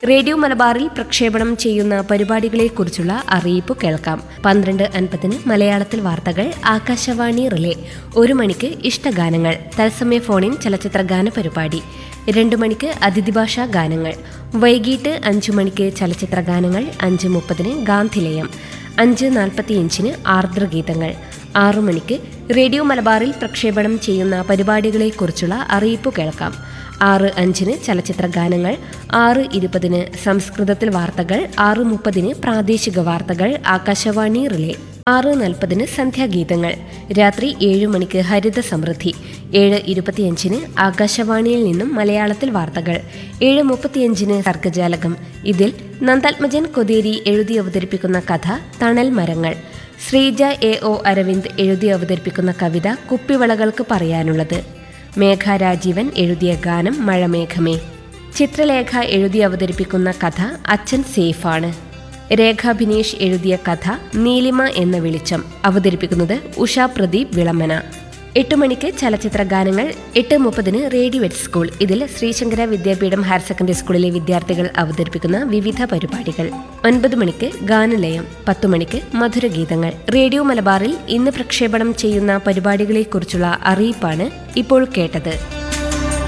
radio മലബാറിൽ പ്രക്ഷേപണം ചെയ്യുന്ന പരിപാടികളെക്കുറിച്ചുള്ള അറിയിപ്പ് കേൾക്കാം പന്ത്രണ്ട് അൻപതിന് മലയാളത്തിൽ വാർത്തകൾ ആകാശവാണി റിലേ ഒരു മണിക്ക് ഇഷ്ടഗാനങ്ങൾ തത്സമയ ഫോണിൻ ചലച്ചിത്ര ഗാന പരിപാടി രണ്ടു മണിക്ക് അതിഥിഭാഷാ ഗാനങ്ങൾ വൈകിട്ട് അഞ്ചു മണിക്ക് ചലച്ചിത്ര ഗാനങ്ങൾ അഞ്ച് മുപ്പതിന് ഗാന്ധിലയം അഞ്ച് നാൽപ്പത്തിയഞ്ചിന് ആർദ്രഗീതങ്ങൾ ആറു മണിക്ക് റേഡിയോ മലബാറിൽ പ്രക്ഷേപണം ചെയ്യുന്ന പരിപാടികളെക്കുറിച്ചുള്ള അറിയിപ്പ് കേൾക്കാം ആറ് അഞ്ചിന് ചലച്ചിത്ര ഗാനങ്ങൾ ആറ് ഇരുപതിന് സംസ്കൃതത്തിൽ വാർത്തകൾ ആറ് മുപ്പതിന് പ്രാദേശിക വാർത്തകൾ ആകാശവാണി റിലേ ആറ് നാൽപ്പതിന് സന്ധ്യാഗീതങ്ങൾ രാത്രി ഏഴ് മണിക്ക് ഹരിത സമൃദ്ധി ഏഴ് ഇരുപത്തിയഞ്ചിന് ആകാശവാണിയിൽ നിന്നും മലയാളത്തിൽ വാർത്തകൾ ഏഴ് മുപ്പത്തിയഞ്ചിന് സർഗജാലകം ഇതിൽ നന്ദാത്മജൻ കൊതേരി എഴുതി അവതരിപ്പിക്കുന്ന കഥ തണൽ മരങ്ങൾ ശ്രീജ എ ഒ അരവിന്ദ് എഴുതി അവതരിപ്പിക്കുന്ന കവിത കുപ്പിവളകൾക്ക് പറയാനുള്ളത് മേഘ രാജീവൻ എഴുതിയ ഗാനം മഴമേഘമേ ചിത്രലേഖ എഴുതി അവതരിപ്പിക്കുന്ന കഥ അച്ഛൻ സേഫാണ് രേഖ ബിനീഷ് എഴുതിയ കഥ നീലിമ എന്ന വെളിച്ചം അവതരിപ്പിക്കുന്നത് ഉഷ പ്രദീപ് വിളമന എട്ട് മണിക്ക് ചലച്ചിത്ര ഗാനങ്ങൾ എട്ട് മുപ്പതിന് റേഡിയോ എറ്റ് സ്കൂൾ ഇതിൽ ശ്രീശങ്കര വിദ്യാപീഠം ഹയർ സെക്കൻഡറി സ്കൂളിലെ വിദ്യാർത്ഥികൾ അവതരിപ്പിക്കുന്ന വിവിധ പരിപാടികൾ ഒൻപത് മണിക്ക് ഗാനലയം പത്തു മണിക്ക് മധുരഗീതങ്ങൾ റേഡിയോ മലബാറിൽ ഇന്ന് പ്രക്ഷേപണം ചെയ്യുന്ന പരിപാടികളെക്കുറിച്ചുള്ള അറിയിപ്പാണ് ഇപ്പോൾ കേട്ടത്